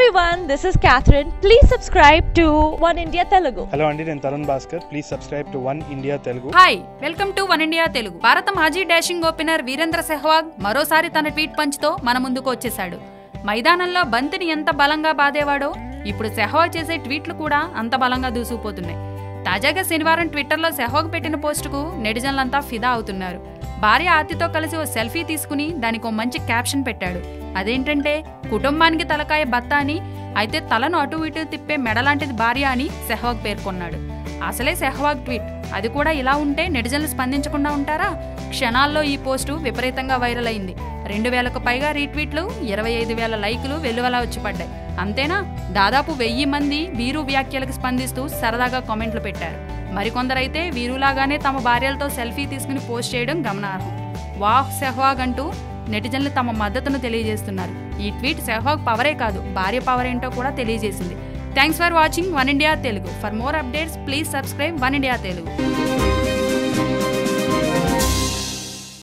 everyone, this is Catherine. Please subscribe to One India Telugu. Hello అండి నేను Tarun Bhaskar please subscribe to One India Telugu hi welcome to One India Telugu భారత మాజీ dashing opener Virendra Sehwag మరోసారి తన tweet పంచ్తో మన ముందుకు వచ్చేశాడు మైదానంలో బంతిని ఎంత బలంగా బాదేవాడో ఇప్పుడు సెహ్వాగ్ చేసే ట్వీట్లు కూడా అంత బలంగా దూసుకుపోతున్నాయి తాజాగా శనివారం ట్విట్టర్లో సెహ్వాగ్ పెట్టిన పోస్టుకు నెటిజన్లంతా ఫిదా అవుతున్నారు భార్య ఆతితో కలిసి ఓ సెల్ఫీ తీసుకుని దానికి ఓ మంచి క్యాప్షన్ పెట్టాడు అదేంటంటే కుటుంబానికి తలకాయ బత్త అని అయితే తలను అటు ఇటు తిప్పే మెడలాంటిది భార్య అని సెహ్వాగ్ పేర్కొన్నాడు అసలే సెహ్వాగ్ ట్వీట్ అది కూడా ఇలా ఉంటే నెటిజన్లు స్పందించకుండా ఉంటారా క్షణాల్లో ఈ పోస్టు విపరీతంగా వైరల్ అయింది రెండు వేలకు పైగా రీట్వీట్లు ఇరవై ఐదు వేల లైకులు వెల్లువలా వచ్చి పడ్డాయి అంతేనా దాదాపు వెయ్యి మంది వీరు వ్యాఖ్యలకు స్పందిస్తూ సరదాగా కామెంట్లు పెట్టారు మరికొందరైతే వీరులాగానే తమ భార్యలతో సెల్ఫీ తీసుకుని పోస్ట్ చేయడం గమనార్హం వాహ్ సెహ్వాగ్ అంటూ నెటిజన్లు తమ మద్దతును తెలియజేస్తున్నారు ఈ ట్వీట్ సెహ్వాగ్ పవరే కాదు భార్య పవర్ ఏంటో కూడా తెలియజేసింది thanks for watching One India Telugu for more updates please subscribe One India Telugu